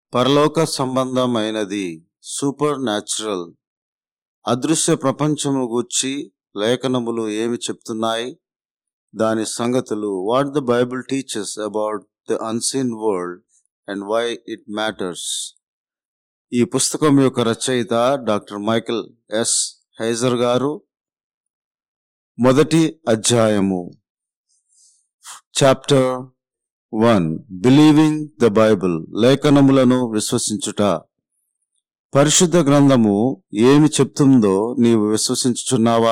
పరలోక సంబంధమైనది super natural అదృశ్య ప్రపంచము గూర్చి లేఖనములు ఏమి చెప్తున్నాయి దాని సంగతులు what the Bible teachers about the unseen world and why it matters ఈ పుస్తకం యొక్క రచయిత డాక్టర్ మైకెల్ ఎస్ హైజర్ గారు మొదటి అధ్యాయము chapter one believing the Bible లేఖనములను విశ్వసించుట పరిశుద్ధ గ్రంథము ఏమి చెప్తుందో నీవు విశ్వసించుచున్నావా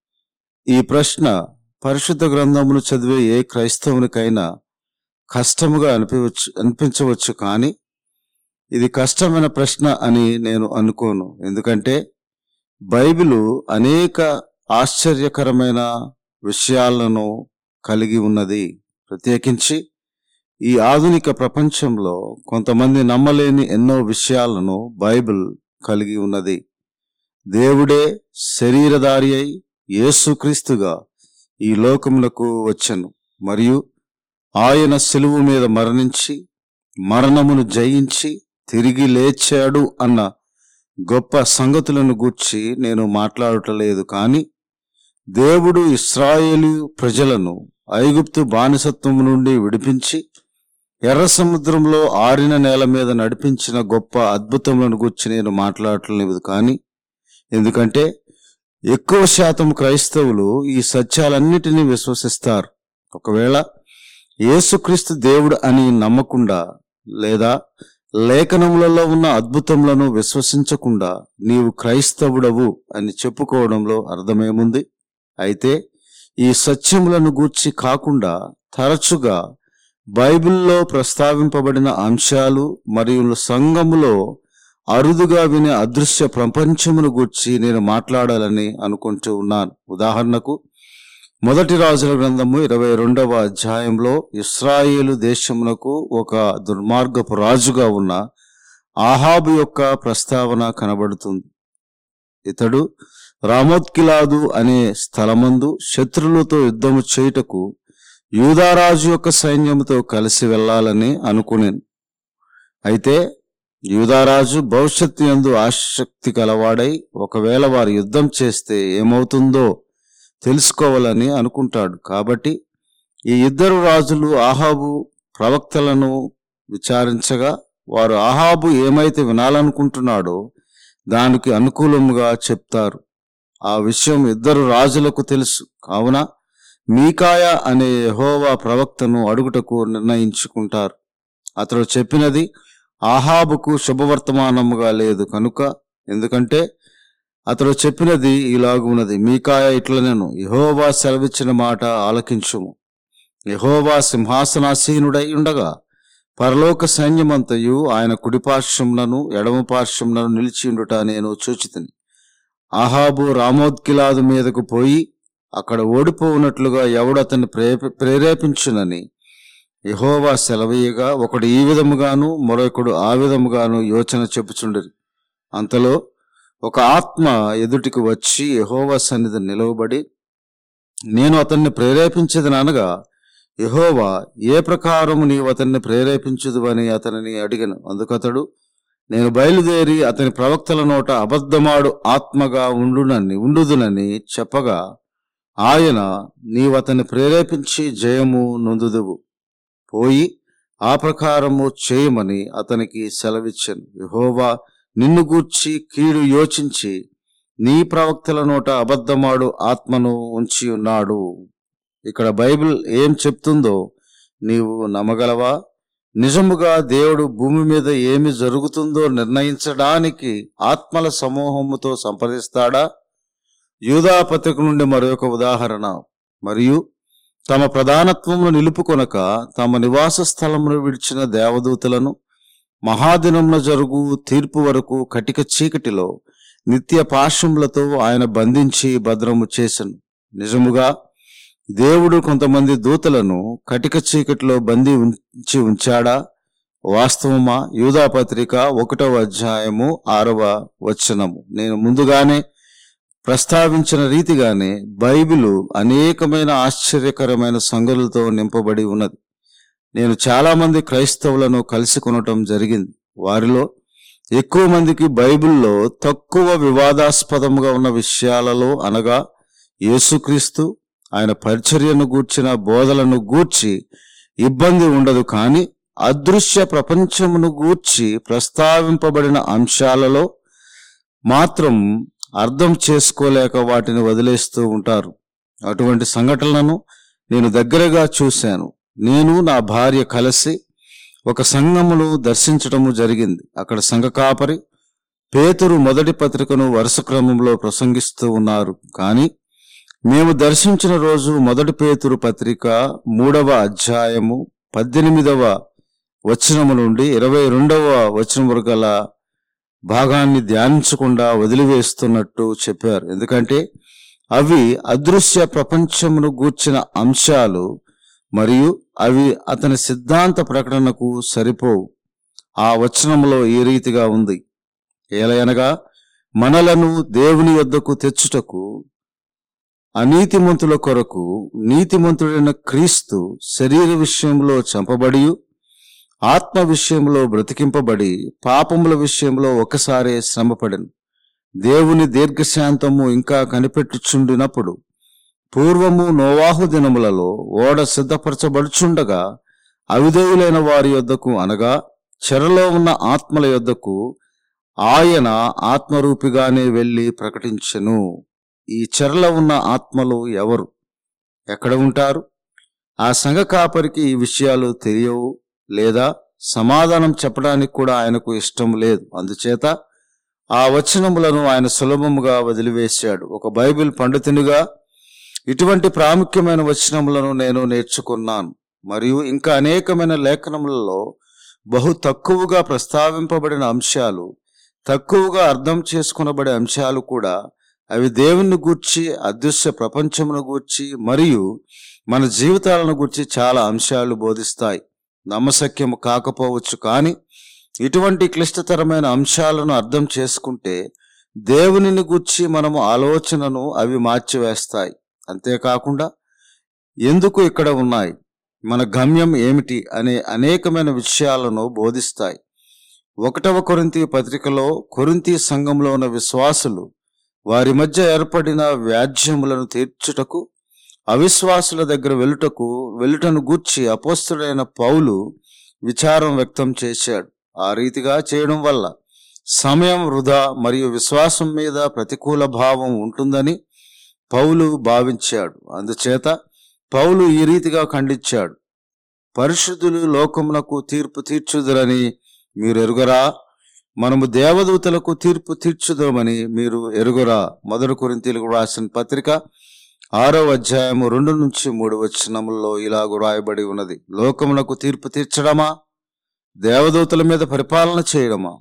ఈ ప్రశ్న పరిశుద్ధ గ్రంథమును చదివే ఏ క్రైస్తవునికైనా కష్టముగా అనిపించవచ్చు అనిపించవచ్చు కానీ ఇది కష్టమైన ప్రశ్న అని నేను అనుకోను ఎందుకంటే బైబిలు అనేక ఆశ్చర్యకరమైన విషయాలను కలిగి ఉన్నది ప్రత్యేకించి ఈ ఆధునిక ప్రపంచంలో కొంతమంది నమ్మలేని ఎన్నో విషయాలను బైబిల్ కలిగి ఉన్నది దేవుడే శరీరధారి అయి యేసుక్రీస్తుగా ఈ లోకములకు వచ్చెను మరియు ఆయన శిలువు మీద మరణించి మరణమును జయించి తిరిగి లేచాడు అన్న గొప్ప సంగతులను గూర్చి నేను మాట్లాడటలేదు కానీ దేవుడు ఇస్రాయేలు ప్రజలను ఐగుప్తు బానిసత్వము నుండి విడిపించి ఎర్ర సముద్రంలో ఆరిన నేల మీద నడిపించిన గొప్ప అద్భుతములను గురించి నేను మాట్లాడలేదు కానీ ఎందుకంటే ఎక్కువ శాతం క్రైస్తవులు ఈ సత్యాలన్నిటినీ విశ్వసిస్తారు ఒకవేళ యేసుక్రీస్తు దేవుడు అని నమ్మకుండా లేదా లేఖనములలో ఉన్న అద్భుతములను విశ్వసించకుండా నీవు క్రైస్తవుడవు అని చెప్పుకోవడంలో అర్థమేముంది అయితే ఈ సత్యములను గూర్చి కాకుండా తరచుగా బైబిల్లో ప్రస్తావింపబడిన అంశాలు మరియు సంఘములో అరుదుగా వినే అదృశ్య ప్రపంచమును గూర్చి నేను మాట్లాడాలని అనుకుంటూ ఉన్నాను ఉదాహరణకు మొదటి రాజుల గ్రంథము ఇరవై రెండవ అధ్యాయంలో ఇస్రాయేలు దేశమునకు ఒక దుర్మార్గపు రాజుగా ఉన్న ఆహాబు యొక్క ప్రస్తావన కనబడుతుంది ఇతడు రామోత్కిలాదు అనే స్థలమందు శత్రులతో యుద్ధము చేయుటకు యూదారాజు యొక్క సైన్యముతో కలిసి వెళ్ళాలని అనుకునేను అయితే యూదారాజు భవిష్యత్తు యందు ఆసక్తి కలవాడై ఒకవేళ వారు యుద్ధం చేస్తే ఏమవుతుందో తెలుసుకోవాలని అనుకుంటాడు కాబట్టి ఈ ఇద్దరు రాజులు ఆహాబు ప్రవక్తలను విచారించగా వారు ఆహాబు ఏమైతే వినాలనుకుంటున్నాడో దానికి అనుకూలముగా చెప్తారు ఆ విషయం ఇద్దరు రాజులకు తెలుసు కావున మీకాయ అనే యెహోవా ప్రవక్తను అడుగుటకు నిర్ణయించుకుంటారు అతడు చెప్పినది ఆహాబుకు శుభవర్తమానముగా లేదు కనుక ఎందుకంటే అతడు చెప్పినది ఇలాగున్నది మీకాయ ఇట్లనెను యహోవా సెలవిచ్చిన మాట ఆలకించుము యహోవా సింహాసనాసీనుడై ఉండగా పరలోక సైన్యమంతయు ఆయన కుడిపార్శ్వములను ఎడమ పార్శ్వములను నిలిచి ఉండుట నేను చూచితిని ఆహాబు రామోద్కిలాదు మీదకు పోయి అక్కడ ఓడిపోవునట్లుగా ఎవడు అతన్ని ప్రేరేప ప్రేరేపించునని యహోవా సెలవీయగా ఒకడు ఈ విధముగాను మరొకడు ఆ విధముగాను యోచన చెప్పుచుండరు అంతలో ఒక ఆత్మ ఎదుటికి వచ్చి యహోవా సన్నిధి నిలవబడి నేను అతన్ని ప్రేరేపించదని అనగా యహోవా ఏ ప్రకారము నీవు అతన్ని ప్రేరేపించదు అని అతనిని అడిగను అందుకతడు నేను బయలుదేరి అతని ప్రవక్తల నోట అబద్ధమాడు ఆత్మగా ఉండునని ఉండుదునని చెప్పగా ఆయన నీవు అతన్ని ప్రేరేపించి జయము నొందుదువు పోయి ఆ ప్రకారము చేయమని అతనికి సెలవిచ్చాను యహోవా నిన్ను గూర్చి కీడు యోచించి నీ ప్రవక్తల నోట అబద్ధమాడు ఆత్మను ఉంచి ఉన్నాడు ఇక్కడ బైబిల్ ఏం చెప్తుందో నీవు నమ్మగలవా నిజముగా దేవుడు భూమి మీద ఏమి జరుగుతుందో నిర్ణయించడానికి ఆత్మల సమూహముతో సంప్రదిస్తాడా యూదా పత్రిక నుండి మరొక ఉదాహరణ మరియు తమ ప్రధానత్వమును నిలుపుకొనక తమ నివాస స్థలమును విడిచిన దేవదూతలను మహాదినమున జరుగు తీర్పు వరకు కటిక చీకటిలో నిత్య పాశములతో ఆయన బంధించి భద్రము చేసెను నిజముగా దేవుడు కొంతమంది దూతలను కటిక చీకటిలో బందీ ఉంచి ఉంచాడా వాస్తవమా యూదాపత్రిక ఒకటవ అధ్యాయము ఆరవ వచనము నేను ముందుగానే ప్రస్తావించిన రీతిగానే బైబిలు అనేకమైన ఆశ్చర్యకరమైన సంగతులతో నింపబడి ఉన్నది నేను చాలా మంది క్రైస్తవులను కలిసి కొనటం జరిగింది వారిలో ఎక్కువ మందికి బైబిల్లో తక్కువ వివాదాస్పదముగా ఉన్న విషయాలలో అనగా యేసుక్రీస్తు ఆయన పరిచర్యను గూర్చిన బోధలను గూర్చి ఇబ్బంది ఉండదు కానీ అదృశ్య ప్రపంచమును గూర్చి ప్రస్తావింపబడిన అంశాలలో మాత్రం అర్థం చేసుకోలేక వాటిని వదిలేస్తూ ఉంటారు అటువంటి సంఘటనలను నేను దగ్గరగా చూశాను నేను నా భార్య కలిసి ఒక సంఘమును దర్శించటము జరిగింది అక్కడ సంఘ కాపరి పేతురు మొదటి పత్రికను వరుస క్రమంలో ప్రసంగిస్తూ ఉన్నారు కానీ మేము దర్శించిన రోజు మొదటి పేతురు పత్రిక మూడవ అధ్యాయము పద్దెనిమిదవ వచనము నుండి ఇరవై రెండవ వచనం వరకు గల భాగాన్ని ధ్యానించకుండా వదిలివేస్తున్నట్టు చెప్పారు ఎందుకంటే అవి అదృశ్య ప్రపంచమును గూర్చిన అంశాలు మరియు అవి అతని సిద్ధాంత ప్రకటనకు సరిపోవు ఆ వచనంలో ఈ రీతిగా ఉంది ఏలయనగా మనలను దేవుని యొద్దకు తెచ్చుటకు అనీతిమంతుల కొరకు నీతిమంతుడైన క్రీస్తు శరీర విషయంలో చంపబడి ఆత్మ విషయంలో బ్రతికింపబడి పాపముల విషయంలో ఒకసారే శ్రమపడను దేవుని దీర్ఘశాంతము ఇంకా కనిపెట్టుచుండినప్పుడు పూర్వము నోవాహు దినములలో ఓడ సిద్ధపరచబడుచుండగా అవిధేయులైన వారి యొద్దకు అనగా చెరలో ఉన్న ఆత్మల యొద్దకు ఆయన ఆత్మరూపిగానే వెళ్ళి ప్రకటించెను ఈ చెరలో ఉన్న ఆత్మలు ఎవరు ఎక్కడ ఉంటారు ఆ సంఘ కాపరికి ఈ విషయాలు తెలియవు లేదా సమాధానం చెప్పడానికి కూడా ఆయనకు ఇష్టం లేదు అందుచేత ఆ వచనములను ఆయన సులభముగా వదిలివేశాడు ఒక బైబిల్ పండితునిగా ఇటువంటి ప్రాముఖ్యమైన వచనములను నేను నేర్చుకున్నాను మరియు ఇంకా అనేకమైన లేఖనములలో బహు తక్కువగా ప్రస్తావింపబడిన అంశాలు తక్కువగా అర్థం చేసుకునబడే అంశాలు కూడా అవి దేవుని గూర్చి అదృశ్య ప్రపంచమును గూర్చి మరియు మన జీవితాలను గూర్చి చాలా అంశాలు బోధిస్తాయి నమ్మశక్యము కాకపోవచ్చు కానీ ఇటువంటి క్లిష్టతరమైన అంశాలను అర్థం చేసుకుంటే దేవునిని గూర్చి మనము ఆలోచనను అవి మార్చివేస్తాయి అంతేకాకుండా ఎందుకు ఇక్కడ ఉన్నాయి మన గమ్యం ఏమిటి అనే అనేకమైన విషయాలను బోధిస్తాయి ఒకటవ కొరింతి పత్రికలో కొరింతి సంఘంలో ఉన్న విశ్వాసులు వారి మధ్య ఏర్పడిన వ్యాజ్యములను తీర్చుటకు అవిశ్వాసుల దగ్గర వెలుటకు వెలుటను గూర్చి అపోస్తుడైన పౌలు విచారం వ్యక్తం చేశాడు ఆ రీతిగా చేయడం వల్ల సమయం వృధా మరియు విశ్వాసం మీద ప్రతికూల భావం ఉంటుందని పౌలు భావించాడు అందుచేత పౌలు ఈ రీతిగా ఖండించాడు పరిశుద్ధులు లోకమునకు తీర్పు తీర్చుదురని మీరు ఎరుగరా మనము దేవదూతలకు తీర్పు తీర్చుదామని మీరు ఎరుగురా మొదటి కొరింతీలకు రాసిన పత్రిక ఆరో అధ్యాయము రెండు నుంచి మూడు వచనముల్లో ఇలాగు రాయబడి ఉన్నది లోకమునకు తీర్పు తీర్చడమా దేవదూతల మీద పరిపాలన చేయడమా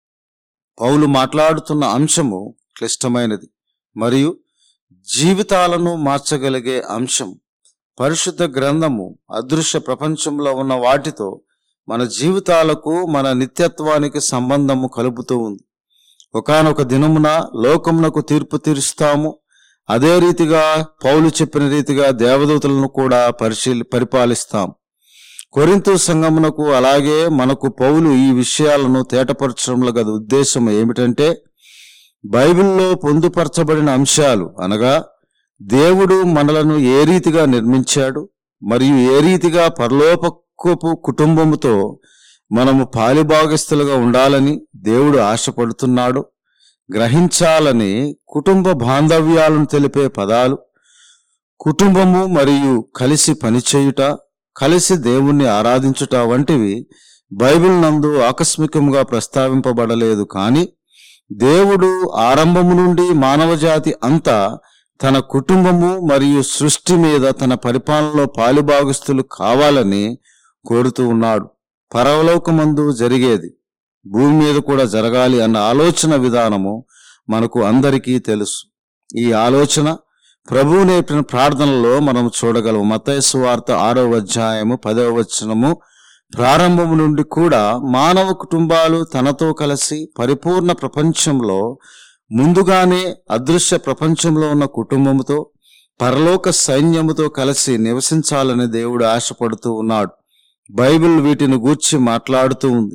పౌలు మాట్లాడుతున్న అంశము క్లిష్టమైనది మరియు జీవితాలను మార్చగలిగే అంశం పరిశుద్ధ గ్రంథము అదృశ్య ప్రపంచంలో ఉన్న వాటితో మన జీవితాలకు మన నిత్యత్వానికి సంబంధము కలుపుతూ ఉంది ఒకానొక దినమున లోకమునకు తీర్పు తీరుస్తాము అదే రీతిగా పౌలు చెప్పిన రీతిగా దేవదూతలను కూడా పరిశీలి పరిపాలిస్తాం కొరింతు సంఘమునకు అలాగే మనకు పౌలు ఈ విషయాలను తేటపరచడంలో గల ఉద్దేశం ఏమిటంటే బైబిల్లో పొందుపరచబడిన అంశాలు అనగా దేవుడు మనలను ఏ రీతిగా నిర్మించాడు మరియు ఏ రీతిగా పరలోపకపు కుటుంబముతో మనము పాలిభాగస్తులుగా ఉండాలని దేవుడు ఆశపడుతున్నాడు గ్రహించాలని కుటుంబ బాంధవ్యాలను తెలిపే పదాలు కుటుంబము మరియు కలిసి పనిచేయుట కలిసి దేవుణ్ణి ఆరాధించుట వంటివి బైబిల్ నందు ఆకస్మికంగా ప్రస్తావింపబడలేదు కానీ దేవుడు ఆరంభము నుండి మానవజాతి అంతా తన కుటుంబము మరియు సృష్టి మీద తన పరిపాలనలో పాలుభాగస్తులు కావాలని కోరుతూ ఉన్నాడు పరలోకమందు జరిగేది భూమి మీద కూడా జరగాలి అన్న ఆలోచన విధానము మనకు అందరికీ తెలుసు ఈ ఆలోచన ప్రభువు నేర్పిన ప్రార్థనలో మనం చూడగలము మతయసు వార్త ఆరో అధ్యాయము పదవ వచనము ప్రారంభము నుండి కూడా మానవ కుటుంబాలు తనతో కలిసి పరిపూర్ణ ప్రపంచంలో ముందుగానే అదృశ్య ప్రపంచంలో ఉన్న కుటుంబముతో పరలోక సైన్యముతో కలిసి నివసించాలని దేవుడు ఆశపడుతూ ఉన్నాడు బైబిల్ వీటిని గూర్చి మాట్లాడుతూ ఉంది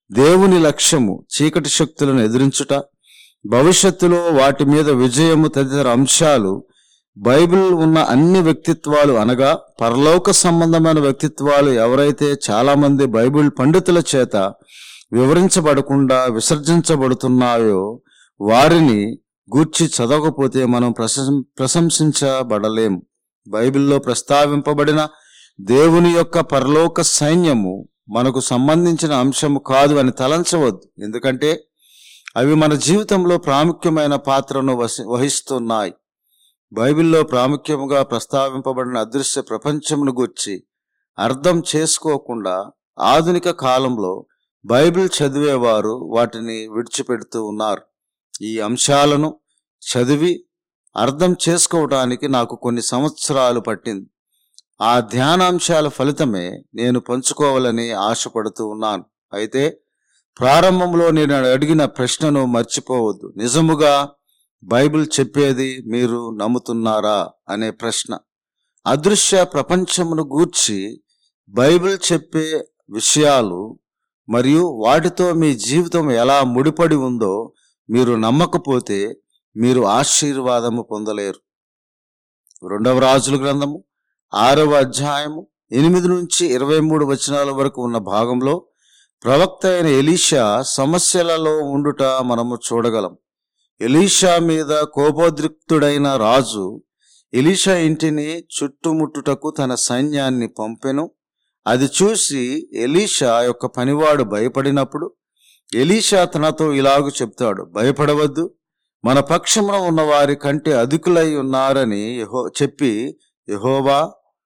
దేవుని లక్ష్యము చీకటి శక్తులను ఎదిరించుట భవిష్యత్తులో వాటి మీద విజయము తదితర అంశాలు బైబిల్ ఉన్న అన్ని వ్యక్తిత్వాలు అనగా పరలోక సంబంధమైన వ్యక్తిత్వాలు ఎవరైతే చాలా మంది బైబిల్ పండితుల చేత వివరించబడకుండా విసర్జించబడుతున్నాయో వారిని గూర్చి చదవకపోతే మనం ప్రశం ప్రశంసించబడలేం బైబిల్లో ప్రస్తావింపబడిన దేవుని యొక్క పరలోక సైన్యము మనకు సంబంధించిన అంశము కాదు అని తలంచవద్దు ఎందుకంటే అవి మన జీవితంలో ప్రాముఖ్యమైన పాత్రను వసి వహిస్తున్నాయి బైబిల్లో ప్రాముఖ్యముగా ప్రస్తావింపబడిన అదృశ్య ప్రపంచమును గుర్చి అర్థం చేసుకోకుండా ఆధునిక కాలంలో బైబిల్ చదివేవారు వాటిని విడిచిపెడుతూ ఉన్నారు ఈ అంశాలను చదివి అర్థం చేసుకోవడానికి నాకు కొన్ని సంవత్సరాలు పట్టింది ఆ ధ్యానాంశాల ఫలితమే నేను పంచుకోవాలని ఆశపడుతూ ఉన్నాను అయితే ప్రారంభంలో నేను అడిగిన ప్రశ్నను మర్చిపోవద్దు నిజముగా బైబిల్ చెప్పేది మీరు నమ్ముతున్నారా అనే ప్రశ్న అదృశ్య ప్రపంచమును గూర్చి బైబిల్ చెప్పే విషయాలు మరియు వాటితో మీ జీవితం ఎలా ముడిపడి ఉందో మీరు నమ్మకపోతే మీరు ఆశీర్వాదము పొందలేరు రెండవ రాజుల గ్రంథము ఆరవ అధ్యాయము ఎనిమిది నుంచి ఇరవై మూడు వచనాల వరకు ఉన్న భాగంలో ప్రవక్త అయిన ఎలీషా సమస్యలలో ఉండుట మనము చూడగలం ఎలీషా మీద కోపోద్రిక్తుడైన రాజు ఎలీషా ఇంటిని చుట్టుముట్టుటకు తన సైన్యాన్ని పంపెను అది చూసి ఎలీషా యొక్క పనివాడు భయపడినప్పుడు ఎలీషా తనతో ఇలాగు చెప్తాడు భయపడవద్దు మన పక్షమున ఉన్న వారి కంటే అధికులై ఉన్నారని యెహో చెప్పి యెహోవా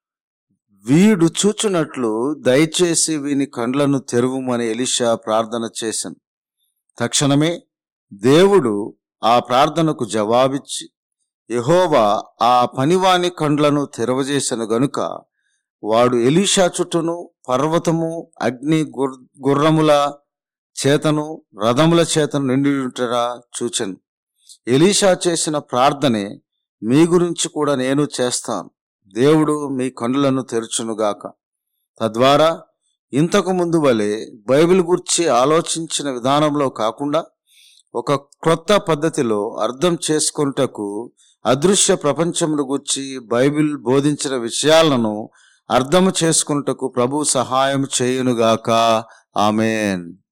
వీడు చూచున్నట్లు దయచేసి వీని కండ్లను తెరువుమని ఎలిషా ప్రార్థన చేశాను తక్షణమే దేవుడు ఆ ప్రార్థనకు జవాబిచ్చి యెహోవా ఆ పనివాని కండ్లను తెరవజేసిన గనుక వాడు ఎలీషా చుట్టూను పర్వతము అగ్ని గుర్ గుర్రముల చేతను రథముల చేతను నిండి ఉంటరా చూచెను ఎలీషా చేసిన ప్రార్థనే మీ గురించి కూడా నేను చేస్తాను దేవుడు మీ కన్నులను తెరుచునుగాక తద్వారా ఇంతకు ముందు వలె బైబిల్ గురించి ఆలోచించిన విధానంలో కాకుండా ఒక క్రొత్త పద్ధతిలో అర్థం చేసుకొనుటకు అదృశ్య ప్రపంచమును గురించి బైబిల్ బోధించిన విషయాలను అర్థం చేసుకున్నటకు ప్రభు సహాయం చేయునుగాక ఆమెన్